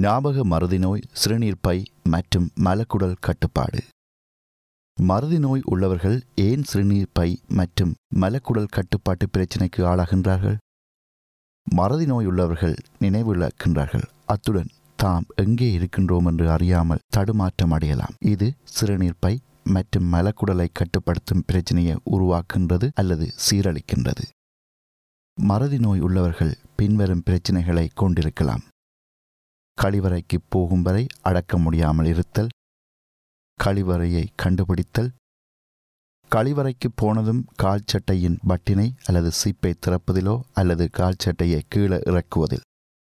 ஞாபக மறதி நோய் சிறுநீர் பை மற்றும் மலக்குடல் கட்டுப்பாடு மறதி நோய் உள்ளவர்கள் ஏன் சிறுநீர் பை மற்றும் மலக்குடல் கட்டுப்பாட்டு பிரச்சினைக்கு ஆளாகின்றார்கள் மறதி நோய் உள்ளவர்கள் நினைவிழக்கின்றார்கள் அத்துடன் தாம் எங்கே இருக்கின்றோம் என்று அறியாமல் தடுமாற்றம் அடையலாம் இது சிறுநீர் பை மற்றும் மலக்குடலை கட்டுப்படுத்தும் பிரச்சனையை உருவாக்குகின்றது அல்லது சீரழிக்கின்றது மறதி நோய் உள்ளவர்கள் பின்வரும் பிரச்சனைகளை கொண்டிருக்கலாம் கழிவறைக்கு போகும் வரை அடக்க முடியாமல் இருத்தல் கழிவறையை கண்டுபிடித்தல் கழிவறைக்கு போனதும் கால் சட்டையின் பட்டினை அல்லது சீப்பை திறப்பதிலோ அல்லது கால் சட்டையை கீழே இறக்குவதில்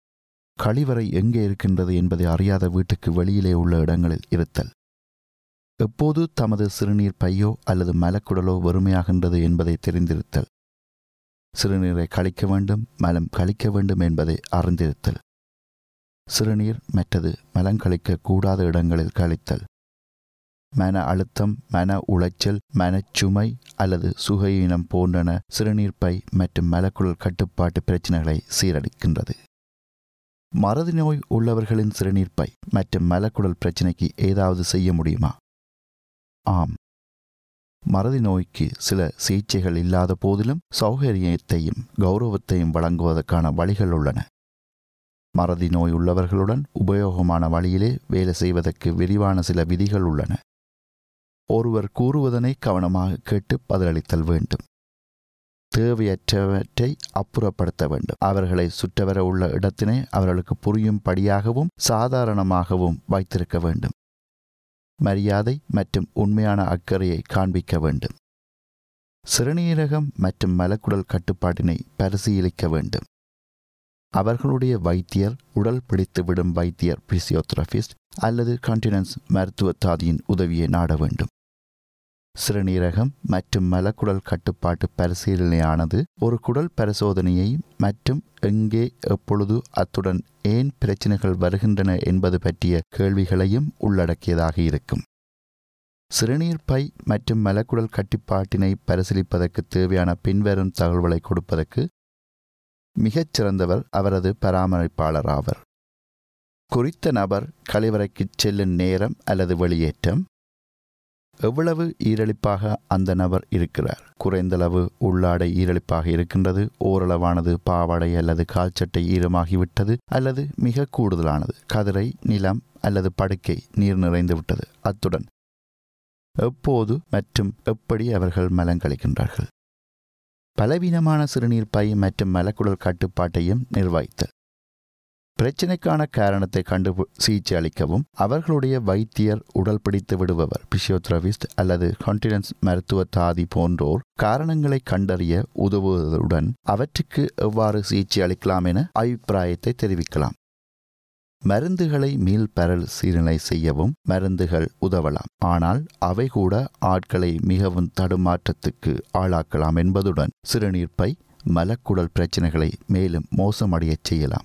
கழிவறை எங்கே இருக்கின்றது என்பதை அறியாத வீட்டுக்கு வெளியிலே உள்ள இடங்களில் இருத்தல் எப்போது தமது சிறுநீர் பையோ அல்லது மலக்குடலோ வறுமையாகின்றது என்பதை தெரிந்திருத்தல் சிறுநீரை கழிக்க வேண்டும் மலம் கழிக்க வேண்டும் என்பதை அறிந்திருத்தல் சிறுநீர் மற்றது மலங்கழிக்க கூடாத இடங்களில் கழித்தல் மன அழுத்தம் மன உளைச்சல் மனச்சுமை அல்லது சுகையினம் போன்றன சிறுநீர் பை மற்றும் மலக்குழல் கட்டுப்பாட்டு பிரச்சனைகளை சீரழிக்கின்றது மறதி நோய் உள்ளவர்களின் சிறுநீர் பை மற்றும் மலக்குடல் பிரச்சனைக்கு ஏதாவது செய்ய முடியுமா ஆம் மறதி நோய்க்கு சில சிகிச்சைகள் இல்லாத போதிலும் சௌகரியத்தையும் கௌரவத்தையும் வழங்குவதற்கான வழிகள் உள்ளன மறதி நோய் உள்ளவர்களுடன் உபயோகமான வழியிலே வேலை செய்வதற்கு விரிவான சில விதிகள் உள்ளன ஒருவர் கூறுவதனை கவனமாக கேட்டு பதிலளித்தல் வேண்டும் தேவையற்றவற்றை அப்புறப்படுத்த வேண்டும் அவர்களை சுற்றவர உள்ள இடத்தினை அவர்களுக்கு புரியும்படியாகவும் சாதாரணமாகவும் வைத்திருக்க வேண்டும் மரியாதை மற்றும் உண்மையான அக்கறையை காண்பிக்க வேண்டும் சிறுநீரகம் மற்றும் மலக்குடல் கட்டுப்பாட்டினை பரிசீலிக்க வேண்டும் அவர்களுடைய வைத்தியர் உடல் பிடித்து விடும் வைத்தியர் பிசியோதெரபிஸ்ட் அல்லது கான்டினன்ஸ் மருத்துவ தாதியின் உதவியை நாட வேண்டும் சிறுநீரகம் மற்றும் மலக்குடல் கட்டுப்பாட்டு பரிசீலனையானது ஒரு குடல் பரிசோதனையை மற்றும் எங்கே எப்பொழுது அத்துடன் ஏன் பிரச்சனைகள் வருகின்றன என்பது பற்றிய கேள்விகளையும் உள்ளடக்கியதாக இருக்கும் சிறுநீர் பை மற்றும் மலக்குடல் கட்டுப்பாட்டினை பரிசீலிப்பதற்கு தேவையான பின்வரும் தகவல்களை கொடுப்பதற்கு மிகச் சிறந்தவர் அவரது பராமரிப்பாளர் ஆவர் குறித்த நபர் கழிவறைக்கு செல்லும் நேரம் அல்லது வெளியேற்றம் எவ்வளவு ஈரழிப்பாக அந்த நபர் இருக்கிறார் குறைந்தளவு உள்ளாடை ஈரழிப்பாக இருக்கின்றது ஓரளவானது பாவாடை அல்லது கால்சட்டை ஈரமாகிவிட்டது அல்லது மிக கூடுதலானது கதிரை நிலம் அல்லது படுக்கை நீர் நிறைந்து விட்டது அத்துடன் எப்போது மற்றும் எப்படி அவர்கள் மலங்கழிக்கின்றார்கள் பலவீனமான சிறுநீர் பை மற்றும் மலக்குடல் கட்டுப்பாட்டையும் நிர்வகித்தல் பிரச்சினைக்கான காரணத்தை கண்டு சிகிச்சை அளிக்கவும் அவர்களுடைய வைத்தியர் உடல் பிடித்து விடுபவர் பிசியோதெரபிஸ்ட் அல்லது கான்டினன்ஸ் மருத்துவ தாதி போன்றோர் காரணங்களை கண்டறிய உதவுவதுடன் அவற்றுக்கு எவ்வாறு சிகிச்சை அளிக்கலாம் என அபிப்பிராயத்தை தெரிவிக்கலாம் மருந்துகளை மீள்பரல் சீரனை செய்யவும் மருந்துகள் உதவலாம் ஆனால் அவை கூட ஆட்களை மிகவும் தடுமாற்றத்துக்கு ஆளாக்கலாம் என்பதுடன் சிறுநீர் பை மலக்குடல் பிரச்சனைகளை மேலும் மோசமடையச் செய்யலாம்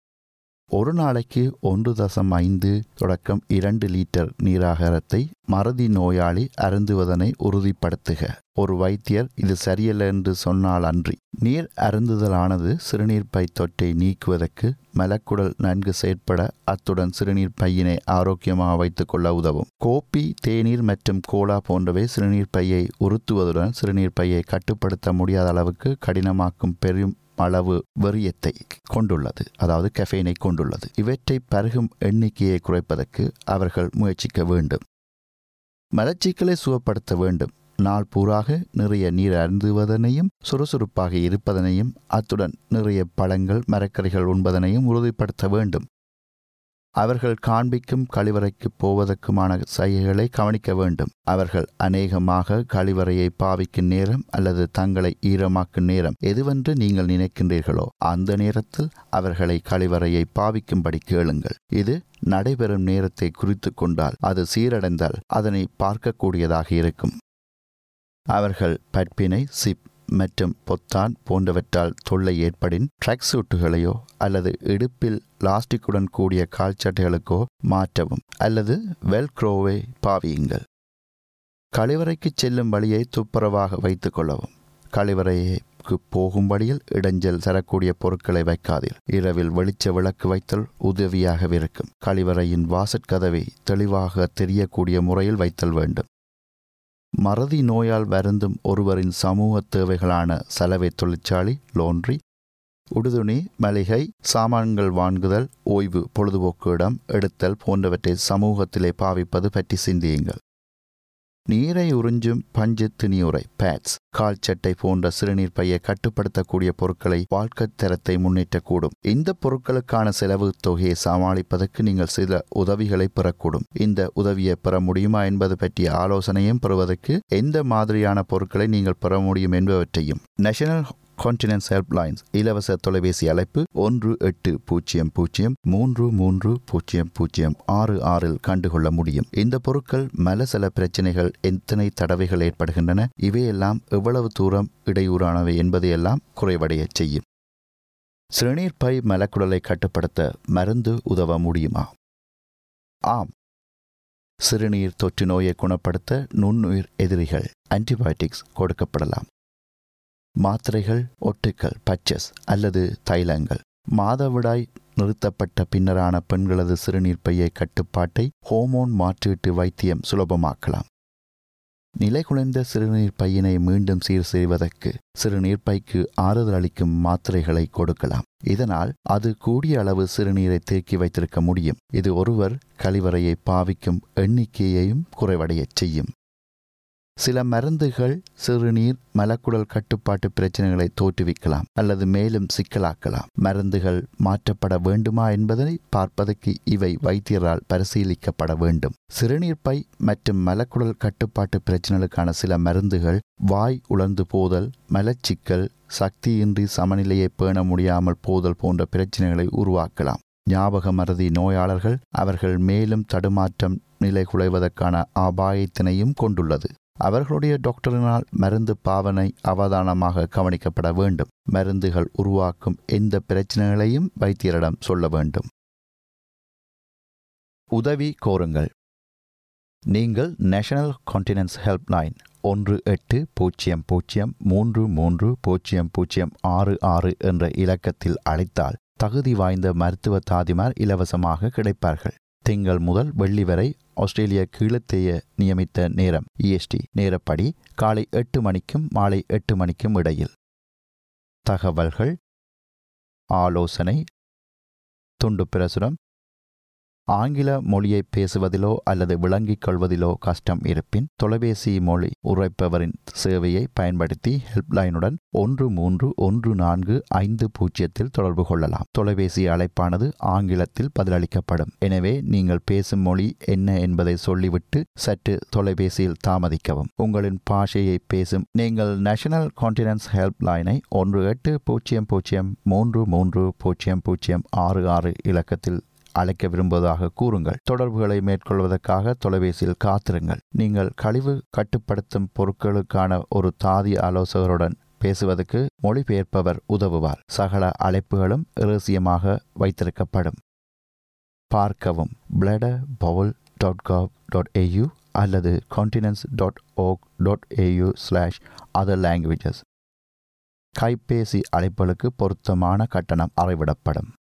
ஒரு நாளைக்கு ஒன்று தசம் ஐந்து தொடக்கம் இரண்டு லிட்டர் நீராகாரத்தை மறதி நோயாளி அருந்துவதனை உறுதிப்படுத்துக ஒரு வைத்தியர் இது சரியல்ல என்று சொன்னால் அன்றி நீர் அருந்துதலானது சிறுநீர் பை தொற்றை நீக்குவதற்கு மலக்குடல் நன்கு செயற்பட அத்துடன் சிறுநீர் பையினை ஆரோக்கியமாக வைத்துக்கொள்ள உதவும் கோப்பி தேநீர் மற்றும் கோலா போன்றவை சிறுநீர் பையை உறுத்துவதுடன் சிறுநீர் பையை கட்டுப்படுத்த முடியாத அளவுக்கு கடினமாக்கும் பெரும் அளவு வெறியத்தை கொண்டுள்ளது அதாவது கெஃபைனை கொண்டுள்ளது இவற்றை பருகும் எண்ணிக்கையை குறைப்பதற்கு அவர்கள் முயற்சிக்க வேண்டும் மலச்சிக்கலை சுகப்படுத்த வேண்டும் நாள் பூராக நிறைய நீர் அருந்துவதனையும் சுறுசுறுப்பாக இருப்பதனையும் அத்துடன் நிறைய பழங்கள் மரக்கறிகள் உண்பதனையும் உறுதிப்படுத்த வேண்டும் அவர்கள் காண்பிக்கும் கழிவறைக்கு போவதற்குமான சைகைகளை கவனிக்க வேண்டும் அவர்கள் அநேகமாக கழிவறையை பாவிக்கும் நேரம் அல்லது தங்களை ஈரமாக்கும் நேரம் எதுவென்று நீங்கள் நினைக்கின்றீர்களோ அந்த நேரத்தில் அவர்களை கழிவறையை பாவிக்கும்படி கேளுங்கள் இது நடைபெறும் நேரத்தை குறித்து கொண்டால் அது சீரடைந்தால் அதனை பார்க்கக்கூடியதாக இருக்கும் அவர்கள் பற்பினை சிப் மற்றும் பொத்தான் போன்றவற்றால் தொல்லை ஏற்படின் ட்ரக் சூட்டுகளையோ அல்லது இடுப்பில் பிளாஸ்டிக்குடன் கூடிய கால்சட்டைகளுக்கோ மாற்றவும் அல்லது வெல்க்ரோவை பாவியுங்கள் கழிவறைக்கு செல்லும் வழியை துப்புரவாக வைத்துக் கொள்ளவும் கழிவறையை டாய்லெட்டுக்கு போகும்படியில் இடைஞ்சல் தரக்கூடிய பொருட்களை வைக்காதீர் இரவில் வெளிச்ச விளக்கு வைத்தல் உதவியாக இருக்கும் கழிவறையின் வாசற்கதவை தெளிவாக தெரியக்கூடிய முறையில் வைத்தல் வேண்டும் மறதி நோயால் வருந்தும் ஒருவரின் சமூக தேவைகளான சலவை தொழிற்சாலை லோன்றி உடுதுணி மளிகை சாமான்கள் வாங்குதல் ஓய்வு பொழுதுபோக்கு இடம் எடுத்தல் போன்றவற்றை சமூகத்திலே பாவிப்பது பற்றி சிந்தியுங்கள் நீரை உறிஞ்சும் பஞ்சு திணியுறை பேட்ஸ் கால் சட்டை போன்ற சிறுநீர் பையை கட்டுப்படுத்தக்கூடிய பொருட்களை வாழ்க்கை தரத்தை முன்னேற்றக்கூடும் இந்த பொருட்களுக்கான செலவு தொகையை சமாளிப்பதற்கு நீங்கள் சில உதவிகளை பெறக்கூடும் இந்த உதவியை பெற முடியுமா என்பது பற்றிய ஆலோசனையும் பெறுவதற்கு எந்த மாதிரியான பொருட்களை நீங்கள் பெற முடியும் என்பவற்றையும் நேஷனல் கான்டினன்ஸ் ஹெல்ப்லைன்ஸ் இலவச தொலைபேசி அழைப்பு ஒன்று எட்டு பூஜ்ஜியம் பூஜ்ஜியம் மூன்று மூன்று பூஜ்ஜியம் பூஜ்ஜியம் ஆறு ஆறில் கண்டுகொள்ள முடியும் இந்த பொருட்கள் மலசல பிரச்சனைகள் எத்தனை தடவைகள் ஏற்படுகின்றன இவையெல்லாம் எவ்வளவு தூரம் இடையூறானவை என்பதையெல்லாம் குறைவடையச் செய்யும் சிறுநீர் பை மலக்குடலை கட்டுப்படுத்த மருந்து உதவ முடியுமா ஆம் சிறுநீர் தொற்று நோயை குணப்படுத்த நுண்ணுயிர் எதிரிகள் ஆன்டிபயோட்டிக்ஸ் கொடுக்கப்படலாம் மாத்திரைகள் ஒட்டுக்கள் பச்சஸ் அல்லது தைலங்கள் மாதவிடாய் நிறுத்தப்பட்ட பின்னரான பெண்களது சிறுநீர் பையை கட்டுப்பாட்டை ஹோமோன் மாற்றீட்டு வைத்தியம் சுலபமாக்கலாம் நிலைகுலைந்த சிறுநீர் பையினை மீண்டும் சீர் செய்வதற்கு சிறுநீர் பைக்கு ஆறுதல் அளிக்கும் மாத்திரைகளை கொடுக்கலாம் இதனால் அது கூடிய அளவு சிறுநீரை தேக்கி வைத்திருக்க முடியும் இது ஒருவர் கழிவறையை பாவிக்கும் எண்ணிக்கையையும் குறைவடையச் செய்யும் சில மருந்துகள் சிறுநீர் மலக்குடல் கட்டுப்பாட்டு பிரச்சனைகளை தோற்றுவிக்கலாம் அல்லது மேலும் சிக்கலாக்கலாம் மருந்துகள் மாற்றப்பட வேண்டுமா என்பதை பார்ப்பதற்கு இவை வைத்தியரால் பரிசீலிக்கப்பட வேண்டும் சிறுநீர் பை மற்றும் மலக்குடல் கட்டுப்பாட்டு பிரச்சனைகளுக்கான சில மருந்துகள் வாய் உலர்ந்து போதல் மலச்சிக்கல் சக்தியின்றி சமநிலையை பேண முடியாமல் போதல் போன்ற பிரச்சனைகளை உருவாக்கலாம் ஞாபக மறதி நோயாளர்கள் அவர்கள் மேலும் தடுமாற்றம் நிலை குலைவதற்கான அபாயத்தினையும் கொண்டுள்ளது அவர்களுடைய டாக்டரினால் மருந்து பாவனை அவதானமாக கவனிக்கப்பட வேண்டும் மருந்துகள் உருவாக்கும் எந்த பிரச்சனைகளையும் வைத்தியரிடம் சொல்ல வேண்டும் உதவி கோருங்கள் நீங்கள் நேஷனல் கான்டினன்ஸ் ஹெல்ப்லைன் ஒன்று எட்டு பூஜ்ஜியம் பூஜ்ஜியம் மூன்று மூன்று பூஜ்ஜியம் பூஜ்ஜியம் ஆறு ஆறு என்ற இலக்கத்தில் அழைத்தால் தகுதி வாய்ந்த மருத்துவ தாதிமார் இலவசமாக கிடைப்பார்கள் திங்கள் முதல் வெள்ளி வரை ஆஸ்திரேலிய கீழத்தேய நியமித்த நேரம் இஎஸ்டி நேரப்படி காலை எட்டு மணிக்கும் மாலை எட்டு மணிக்கும் இடையில் தகவல்கள் ஆலோசனை துண்டு பிரசுரம் ஆங்கில மொழியை பேசுவதிலோ அல்லது விளங்கிக் கொள்வதிலோ கஷ்டம் இருப்பின் தொலைபேசி மொழி உரைப்பவரின் சேவையை பயன்படுத்தி ஹெல்ப்லைனுடன் ஒன்று மூன்று ஒன்று நான்கு ஐந்து பூஜ்ஜியத்தில் தொடர்பு கொள்ளலாம் தொலைபேசி அழைப்பானது ஆங்கிலத்தில் பதிலளிக்கப்படும் எனவே நீங்கள் பேசும் மொழி என்ன என்பதை சொல்லிவிட்டு சற்று தொலைபேசியில் தாமதிக்கவும் உங்களின் பாஷையை பேசும் நீங்கள் நேஷனல் கான்டினன்ஸ் ஹெல்ப்லைனை ஒன்று எட்டு பூஜ்ஜியம் பூஜ்ஜியம் மூன்று மூன்று பூஜ்ஜியம் பூஜ்ஜியம் ஆறு ஆறு இலக்கத்தில் அழைக்க விரும்புவதாக கூறுங்கள் தொடர்புகளை மேற்கொள்வதற்காக தொலைபேசியில் காத்திருங்கள் நீங்கள் கழிவு கட்டுப்படுத்தும் பொருட்களுக்கான ஒரு தாதி ஆலோசகருடன் பேசுவதற்கு மொழிபெயர்ப்பவர் உதவுவார் சகல அழைப்புகளும் இரகசியமாக வைத்திருக்கப்படும் பார்க்கவும் bladder bowel dot gov dot A U அல்லது continence dot org dot A U slash other languages கைபேசி அழைப்புகளுக்கு பொருத்தமான கட்டணம் அறைவிடப்படும்